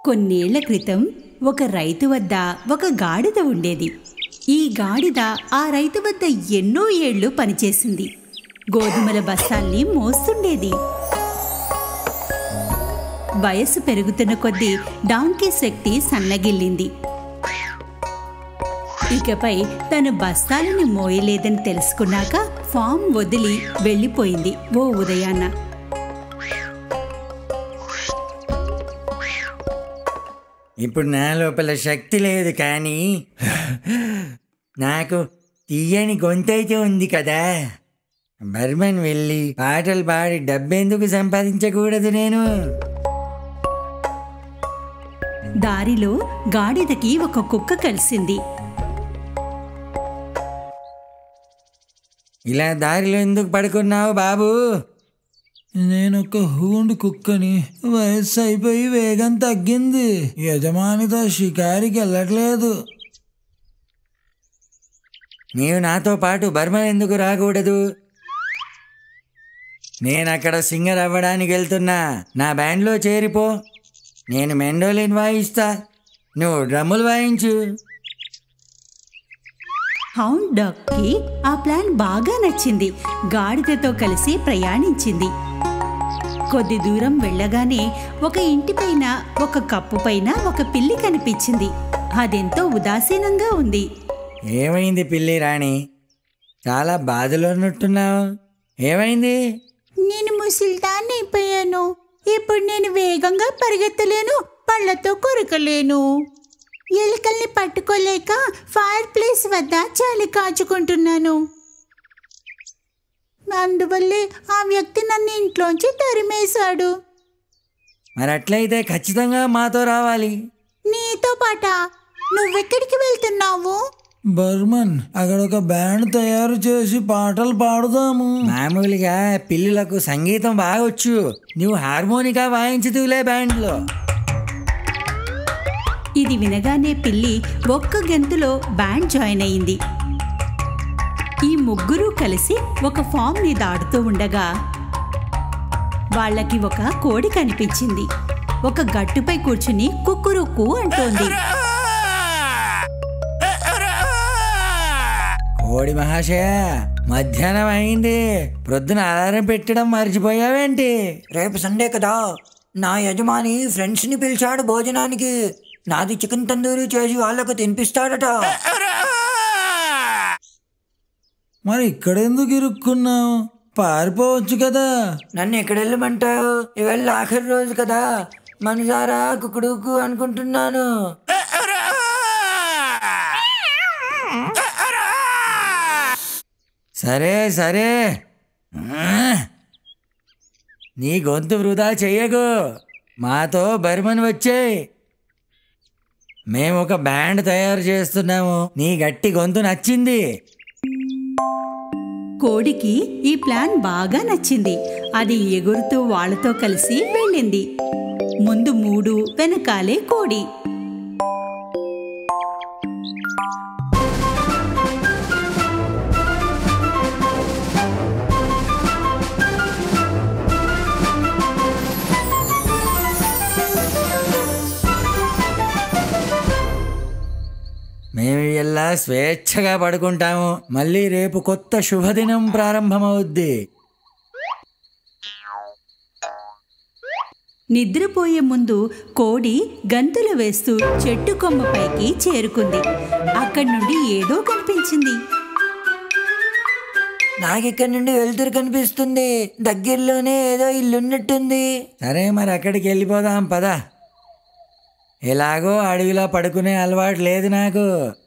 కొన్నేళ్ల క్రితం ఒక రైతు వద్ద ఒక గాడిద ఉండేది ఈ గాడిద ఆ రైతు వద్ద ఎన్నో ఏళ్లు పనిచేసింది గోధుమల బస్తాల్ని మోస్తుండేది వయస్సు పెరుగుతున్న కొద్దీ డాంకీ శక్తి సన్నగిల్లింది ఇకపై తను బస్తాలను మోయలేదని తెలుసుకున్నాక ఫామ్ వదిలి వెళ్ళిపోయింది ఓ ఉదయాన్న ఇప్పుడు నా లోపల శక్తి లేదు కానీ నాకు తీయని గొంతైతే ఉంది కదా బర్మన్ వెళ్ళి పాటలు పాడి డబ్బెందుకు సంపాదించకూడదు నేను దారిలో గాడిదకి ఒక కుక్క కలిసింది ఇలా దారిలో ఎందుకు పడుకున్నావు బాబు నేను ఒక హూండ్ కుక్కని వయస్సు అయిపోయి వేగం తగ్గింది యజమానితో షికారికి వెళ్ళట్లేదు నీవు నాతో పాటు బర్మన్ ఎందుకు రాకూడదు నేను అక్కడ సింగర్ అవ్వడానికి వెళ్తున్నా నా బ్యాండ్లో చేరిపో నేను మెండోలిన్ వాయిస్తా నువ్వు డ్రమ్ములు వాయించు హౌండ్ డాగ్కి ఆ ప్లాన్ బాగా నచ్చింది గాడిదతో కలిసి ప్రయాణించింది కొద్ది దూరం వెళ్ళగానే ఒక ఇంటిపైన ఒక కప్పు పైన ఒక పిల్లి కనిపించింది అదెంతో ఉదాసీనంగా ఉంది ఏమైంది పిల్లి రాణి చాలా బాధలో ఉన్నట్టున్నావు ఏమైంది నేను ముసిల్దాన్ని అయిపోయాను ఇప్పుడు నేను వేగంగా పరిగెత్తలేను పళ్ళతో కొరకలేను ఎలుకల్ని పట్టుకోలేక ఫైర్ ప్లేస్ వద్ద చలి కాచుకుంటున్నాను అందువల్లే ఆ వ్యక్తి నన్ను ఇంట్లోంచి తరిమేశాడు మరి అట్లయితే ఖచ్చితంగా మాతో రావాలి నీతో పాట నువ్వెక్కడికి వెళ్తున్నావు బర్మన్ అక్కడ ఒక బ్యాండ్ తయారు చేసి పాటలు పాడుదాము మామూలుగా పిల్లులకు సంగీతం బాగొచ్చు నువ్వు హార్మోనికా వాయించుతులే బ్యాండ్లో ఇది వినగానే పిల్లి ఒక్క గెంతులో బ్యాండ్ జాయిన్ అయింది ఈ ముగ్గురు కలిసి ఒక ఫామ్ మీద ఆడుతూ ఉండగా వాళ్ళకి ఒక కోడి కనిపించింది ఒక గట్టుపై కూర్చుని కుక్కురుక్కు అంటోంది కోడి మహాశయ మధ్యాహ్నం అయింది ప్రొద్దున అలారం పెట్టడం మర్చిపోయావేంటి రేపు సండే కదా నా యజమాని ఫ్రెండ్స్ని పిలిచాడు భోజనానికి నాది చికెన్ తందూరి చేసి వాళ్ళకు తినిపిస్తాడట మరి ఇక్కడెందుకు ఇరుక్కున్నావు పారిపోవచ్చు కదా నన్ను ఎక్కడ వెళ్ళమంటావు ఇవాళ ఆఖరి రోజు కదా మనసారా కుకుడుకు అనుకుంటున్నాను సరే సరే ఆ! నీ గొంతు వృధా చెయ్యకు మాతో బర్మన్ వచ్చేయ్ మేము ఒక బ్యాండ్ తయారు చేస్తున్నాము నీ గట్టి గొంతు నచ్చింది కోడికి ఈ ప్లాన్ బాగా నచ్చింది అది ఎగురుతూ వాళ్ళతో కలిసి వెళ్ళింది ముందు మూడు వెనకాలే కోడి మేము ఇలా స్వేచ్ఛగా పడుకుంటాము మళ్ళీ రేపు కొత్త శుభదినం ప్రారంభమవుద్ది నిద్రపోయే ముందు కోడి గంతులు వేస్తూ చెట్టు కొమ్మపైకి చేరుకుంది అక్కడి నుండి ఏదో కనిపించింది నాకిక్కడి నుండి వెలుతురు కనిపిస్తుంది దగ్గరలోనే ఏదో ఇల్లున్నట్టుంది సరే మరి అక్కడికి వెళ్ళిపోదాం పద ఎలాగో అడవిలో పడుకునే అలవాటు లేదు నాకు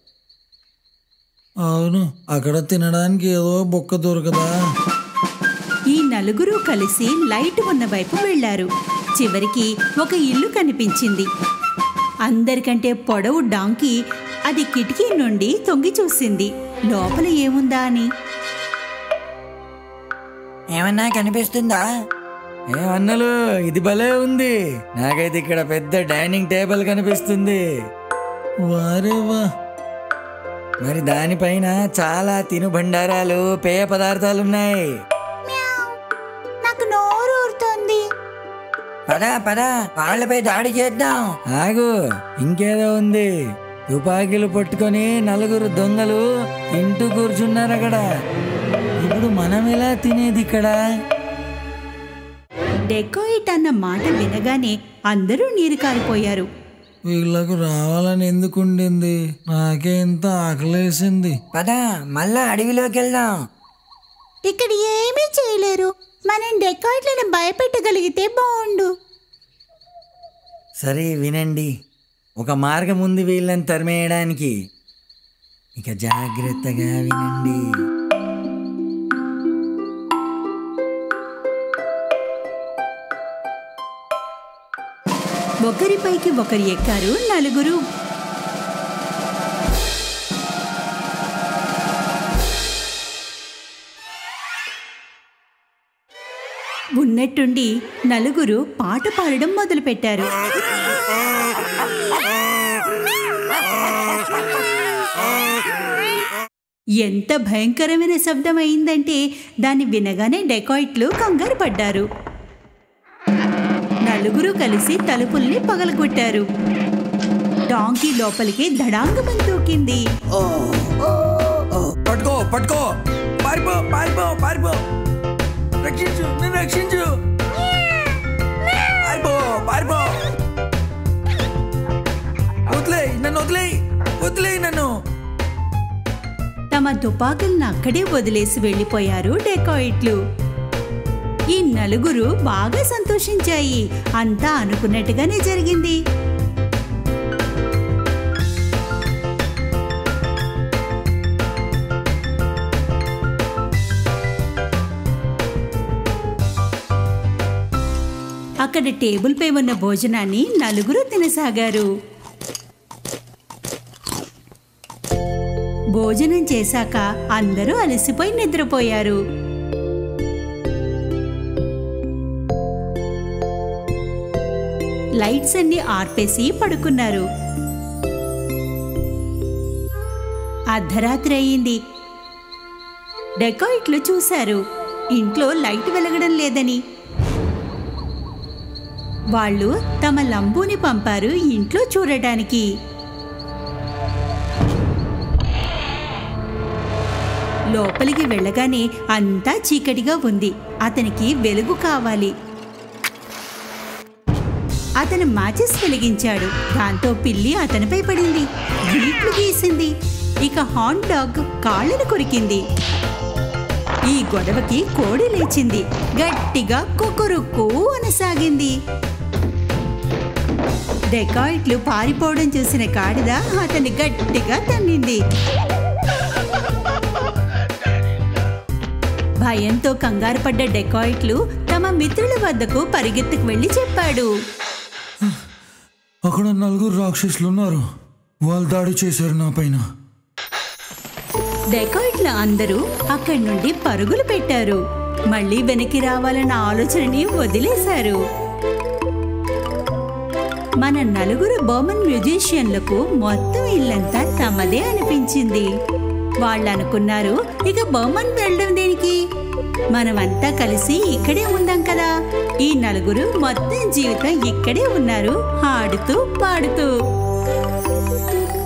అవును అక్కడ తినడానికి ఏదో బొక్క దొరకదా ఈ నలుగురు కలిసి లైట్ ఉన్న వైపు వెళ్లారు చివరికి ఒక ఇల్లు కనిపించింది అందరికంటే పొడవు డాంకీ అది కిటికీ నుండి తొంగి చూసింది లోపల ఏముందా అని ఏమన్నా కనిపిస్తుందా ఏమన్నలు ఇది భలే ఉంది నాకైతే ఇక్కడ పెద్ద డైనింగ్ టేబుల్ కనిపిస్తుంది వారే వా మరి దానిపైన చాలా తినుబండారాలు పేయ పదార్థాలు ఉన్నాయి నాకు నోరు ఊరుతోంది పద పద వాళ్ళపై దాడి చేద్దాం ఆగు ఇంకేదో ఉంది తుపాకీలు పట్టుకొని నలుగురు దొంగలు తింటూ కూర్చున్నారు అక్కడ ఇప్పుడు మనం ఎలా తినేది ఇక్కడ డెకోయిట్ అన్న మాట వినగానే అందరూ నీరు కారిపోయారు వీళ్ళకు రావాలని ఎందుకు ఉండింది నాకే ఇంత ఆకలేసింది పద మళ్ళా అడవిలోకి వెళ్దాం ఇక్కడ ఏమీ చేయలేరు మనం డెకాయిట్లను భయపెట్టగలిగితే బాగుండు సరే వినండి ఒక మార్గం ఉంది వీళ్ళని తరిమేయడానికి ఇక జాగ్రత్తగా వినండి ఒకరిపైకి ఒకరు ఎక్కారు నలుగురు ఉన్నట్టుండి నలుగురు పాట పాడడం మొదలుపెట్టారు ఎంత భయంకరమైన శబ్దం అయిందంటే దాన్ని వినగానే డెకాయిట్లు కంగారు పడ్డారు నలుగురు కలిసి తలుపుల్ని పగలగొట్టారు డాంకీ లోపలికి ధడాంగమని దూకింది పట్టుకో పట్టుకో పారిపో పారిపో పారిపో రక్షించు నన్ను రక్షించు పారిపో పారిపో వదిలేయ్ నన్ను వదిలేయ్ వదిలేయ్ నన్ను తమ తుపాకులను అక్కడే వదిలేసి వెళ్ళిపోయారు డెకాయిట్లు ఈ నలుగురు బాగా సంతోషించాయి అంతా అనుకున్నట్టుగానే జరిగింది అక్కడ టేబుల్పై ఉన్న భోజనాన్ని నలుగురు తినసాగారు భోజనం చేశాక అందరూ అలసిపోయి నిద్రపోయారు లైట్స్ అన్ని ఆర్పేసి పడుకున్నారు అర్ధరాత్రి అయింది డెకాయిట్లు చూశారు ఇంట్లో లైట్ వెలగడం లేదని వాళ్ళు తమ లంబూని పంపారు ఇంట్లో చూడటానికి లోపలికి వెళ్ళగానే అంతా చీకటిగా ఉంది అతనికి వెలుగు కావాలి అతను మాచెస్ వెలిగించాడు దాంతో పిల్లి అతనిపై పడింది గీట్లు గీసింది ఇక హాన్ డాగ్ కాళ్ళను కొరికింది ఈ గొడవకి కోడి లేచింది గట్టిగా కుకురుక్కు అనసాగింది డెకాయిట్లు పారిపోవడం చూసిన కాడిద అతన్ని గట్టిగా తన్నింది భయంతో కంగారు పడ్డ డెకాయిట్లు తమ మిత్రుల వద్దకు పరిగెత్తుకు వెళ్లి చెప్పాడు అక్కడ నలుగురు రాక్షసులు ఉన్నారు వాళ్ళు దాడి చేశారు నా పైన డెకాయిట్ల అందరూ అక్కడి నుండి పరుగులు పెట్టారు మళ్ళీ వెనక్కి రావాలన్న ఆలోచనని వదిలేశారు మన నలుగురు బర్మన్ మ్యూజిషియన్లకు మొత్తం ఇల్లంతా తమదే అనిపించింది వాళ్ళు అనుకున్నారు ఇక బర్మన్ వెళ్ళడం దేనికి మనమంతా కలిసి ఇక్కడే ఉందాం కదా ఈ నలుగురు మొత్తం జీవితం ఇక్కడే ఉన్నారు ఆడుతూ పాడుతూ